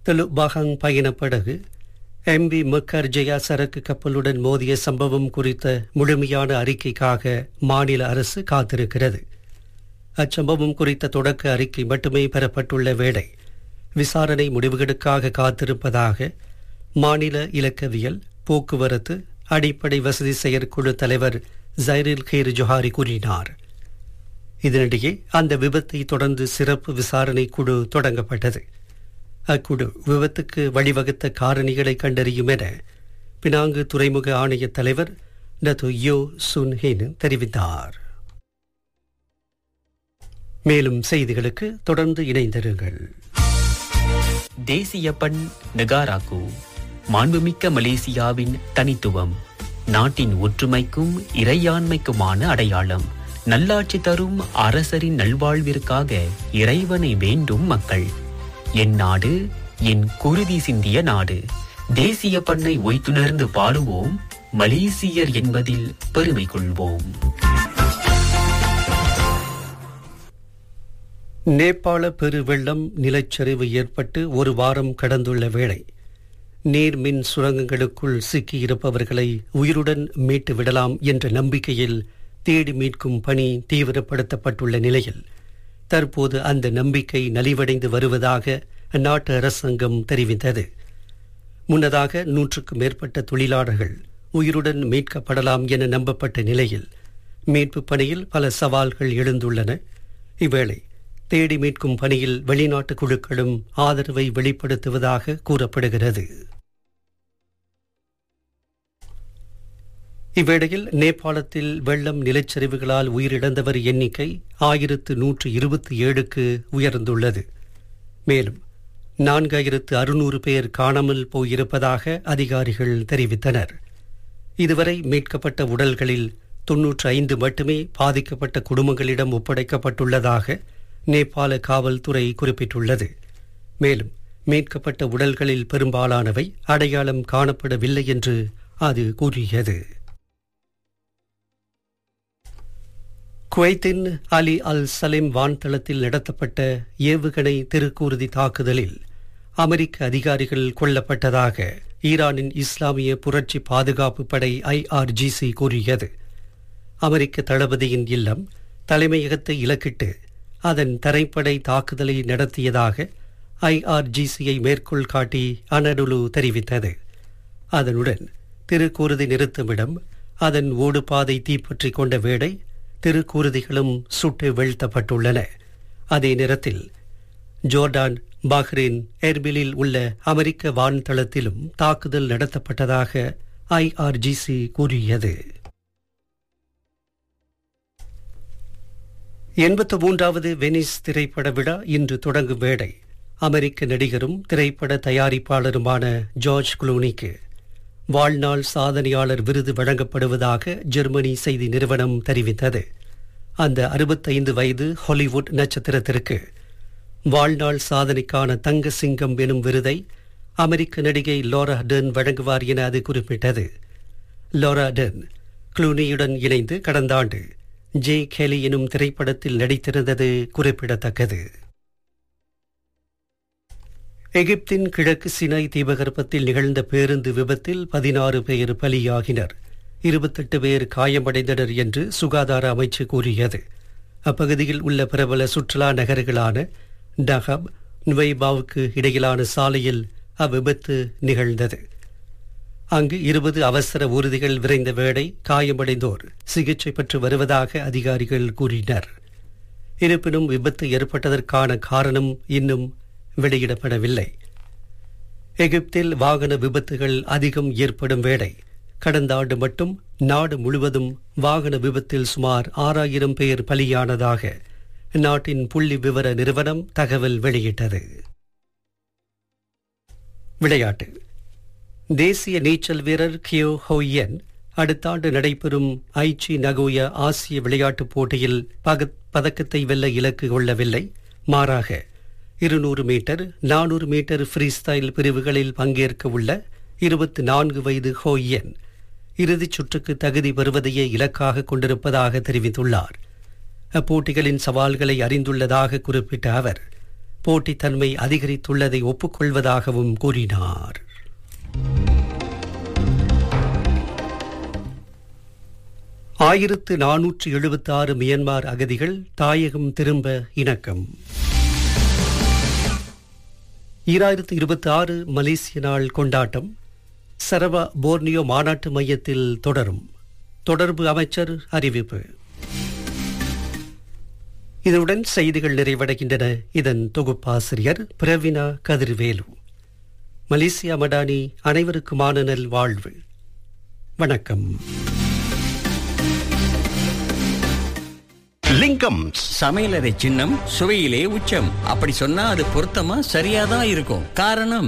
தெலுபாகங் பயணப்படகு MP முக்கர்ஜயா சரக்கு கப்பலுடன் மோதிய சம்பவம் குறித்த முழுமையான அறிக்கைக்காக மாநில அரசு காத்திருக்கிறது அச்சம்பவம் குறித்த தொடக்க அறிக்கை மட்டுமே பெறப்பட்டுள்ள வேளை விசாரணை முடிவுகளுக்காக காத்திருப்பதாக மாநில இலக்கவியல் போக்குவரத்து அடிப்படை வசதி செயற்குழு தலைவர் ஜைரில் கீர் ஜொஹாரி கூறினார் இதனிடையே அந்த விபத்தை தொடர்ந்து சிறப்பு விசாரணை குழு தொடங்கப்பட்டது அக்குழு விபத்துக்கு வழிவகுத்த காரணிகளை கண்டறியும் என பினாங்கு துறைமுக ஆணைய தலைவர் நது யோ சுன் ஹின் தெரிவித்தார் மேலும் செய்திகளுக்கு தொடர்ந்து இணைந்திருங்கள் தேசிய பண் நெகாராக்கு மாண்புமிக்க மலேசியாவின் தனித்துவம் நாட்டின் ஒற்றுமைக்கும் இறையாண்மைக்குமான அடையாளம் நல்லாட்சி தரும் அரசரின் நல்வாழ்விற்காக இறைவனை வேண்டும் மக்கள் என் நாடு என் குருதி சிந்திய நாடு தேசிய பண்ணை ஒய்த்துணர்ந்து பாடுவோம் மலேசியர் என்பதில் பெருமை கொள்வோம் நேபாள பெருவெள்ளம் நிலச்சரிவு ஏற்பட்டு ஒரு வாரம் கடந்துள்ள வேளை நீர்மின் சுரங்கங்களுக்குள் சிக்கியிருப்பவர்களை உயிருடன் மீட்டு விடலாம் என்ற நம்பிக்கையில் தேடி மீட்கும் பணி தீவிரப்படுத்தப்பட்டுள்ள நிலையில் தற்போது அந்த நம்பிக்கை நலிவடைந்து வருவதாக அந்நாட்டு அரசாங்கம் தெரிவித்தது முன்னதாக நூற்றுக்கும் மேற்பட்ட தொழிலாளர்கள் உயிருடன் மீட்கப்படலாம் என நம்பப்பட்ட நிலையில் மீட்பு பணியில் பல சவால்கள் எழுந்துள்ளன இவ்வேளை தேடி மீட்கும் பணியில் வெளிநாட்டு குழுக்களும் ஆதரவை வெளிப்படுத்துவதாக கூறப்படுகிறது இவ்வேளையில் நேபாளத்தில் வெள்ளம் நிலச்சரிவுகளால் உயிரிழந்தவர் எண்ணிக்கை ஆயிரத்து நூற்று இருபத்தி ஏழுக்கு உயர்ந்துள்ளது மேலும் நான்காயிரத்து அறுநூறு பேர் காணாமல் போயிருப்பதாக அதிகாரிகள் தெரிவித்தனர் இதுவரை மீட்கப்பட்ட உடல்களில் தொன்னூற்று ஐந்து மட்டுமே பாதிக்கப்பட்ட குடும்பங்களிடம் ஒப்படைக்கப்பட்டுள்ளதாக நேபாள காவல்துறை குறிப்பிட்டுள்ளது மேலும் மீட்கப்பட்ட உடல்களில் பெரும்பாலானவை அடையாளம் காணப்படவில்லை என்று அது கூறியது குவைத்தின் அலி அல் சலேம் வான்தளத்தில் நடத்தப்பட்ட ஏவுகணை திருக்கூறுதி தாக்குதலில் அமெரிக்க அதிகாரிகள் கொல்லப்பட்டதாக ஈரானின் இஸ்லாமிய புரட்சி பாதுகாப்பு படை ஐஆர்ஜிசி கூறியது அமெரிக்க தளபதியின் இல்லம் தலைமையகத்தை இலக்கிட்டு அதன் தரைப்படை தாக்குதலை நடத்தியதாக ஐஆர்ஜிசியை மேற்கோள் காட்டி அனடுலு தெரிவித்தது அதனுடன் திருக்கூறுதி நிறுத்துமிடம் அதன் ஓடுபாதை தீப்பற்றிக் கொண்ட வேடை திருக்கூறுதிகளும் சுட்டு வீழ்த்தப்பட்டுள்ளன அதே நேரத்தில் ஜோர்டான் பஹ்ரைன் எர்பிலில் உள்ள அமெரிக்க வான்தளத்திலும் தாக்குதல் நடத்தப்பட்டதாக ஐஆர்ஜிசி கூறியது எண்பத்து மூன்றாவது வெனிஸ் திரைப்பட விழா இன்று தொடங்கும் வேளை அமெரிக்க நடிகரும் திரைப்பட தயாரிப்பாளருமான ஜார்ஜ் குளூனிக்கு வாழ்நாள் சாதனையாளர் விருது வழங்கப்படுவதாக ஜெர்மனி செய்தி நிறுவனம் தெரிவித்தது அந்த அறுபத்தைந்து வயது ஹாலிவுட் நட்சத்திரத்திற்கு வாழ்நாள் சாதனைக்கான தங்க சிங்கம் எனும் விருதை அமெரிக்க நடிகை லோரா டெர்ன் வழங்குவார் என அது குறிப்பிட்டது லோரா டெர்ன் குளூனியுடன் இணைந்து கடந்த ஆண்டு ஜே கேலி எனும் திரைப்படத்தில் நடித்திருந்தது குறிப்பிடத்தக்கது எகிப்தின் கிழக்கு சினாய் தீபகற்பத்தில் நிகழ்ந்த பேருந்து விபத்தில் பதினாறு பேர் பலியாகினர் இருபத்தெட்டு பேர் காயமடைந்தனர் என்று சுகாதார அமைச்சு கூறியது அப்பகுதியில் உள்ள பிரபல சுற்றுலா நகர்களான டஹப் நுவைபாவுக்கு இடையிலான சாலையில் அவ்விபத்து நிகழ்ந்தது அங்கு இருபது அவசர ஊர்திகள் விரைந்த வேளை காயமடைந்தோர் சிகிச்சை பெற்று வருவதாக அதிகாரிகள் கூறினர் இருப்பினும் விபத்து ஏற்பட்டதற்கான காரணம் இன்னும் வெளியிடப்படவில்லை எகிப்தில் வாகன விபத்துகள் அதிகம் ஏற்படும் வேளை கடந்த ஆண்டு மட்டும் நாடு முழுவதும் வாகன விபத்தில் சுமார் ஆறாயிரம் பேர் பலியானதாக நாட்டின் புள்ளி விவர நிறுவனம் தகவல் வெளியிட்டது விளையாட்டு தேசிய நீச்சல் வீரர் கியோ ஹோயன் அடுத்த ஆண்டு நடைபெறும் ஐச்சி நகோயா ஆசிய விளையாட்டுப் போட்டியில் பக- பதக்கத்தை வெல்ல இலக்கு கொள்ளவில்லை மாறாக இருநூறு மீட்டர் நானூறு மீட்டர் ஃப்ரீ ஸ்டைல் பிரிவுகளில் பங்கேற்க உள்ள இருபத்தி நான்கு வயது ஹோயன் இறுதிச் சுற்றுக்கு தகுதி பெறுவதையே இலக்காக கொண்டிருப்பதாக தெரிவித்துள்ளார் அப்போட்டிகளின் சவால்களை அறிந்துள்ளதாக குறிப்பிட்ட அவர் போட்டித்தன்மை அதிகரித்துள்ளதை ஒப்புக்கொள்வதாகவும் கூறினார் ஆயிரத்து நானூற்று எழுபத்தாறு மியன்மார் அகதிகள் தாயகம் திரும்ப இணக்கம் ஈராயிரத்து இருபத்தி ஆறு மலேசிய நாள் கொண்டாட்டம் சரவா போர்னியோ மாநாட்டு மையத்தில் தொடரும் தொடர்பு அமைச்சர் அறிவிப்பு இதனுடன் செய்திகள் நிறைவடைகின்றன இதன் தொகுப்பாசிரியர் பிரவினா கதிர்வேலு மலேசியா மடானி அனைவருக்குமான நல் வாழ்வு வணக்கம் லிங்கம் சமையலறை சின்னம் சுவையிலே உச்சம் அப்படி சொன்னா அது பொருத்தமா சரியாதான் இருக்கும் காரணம்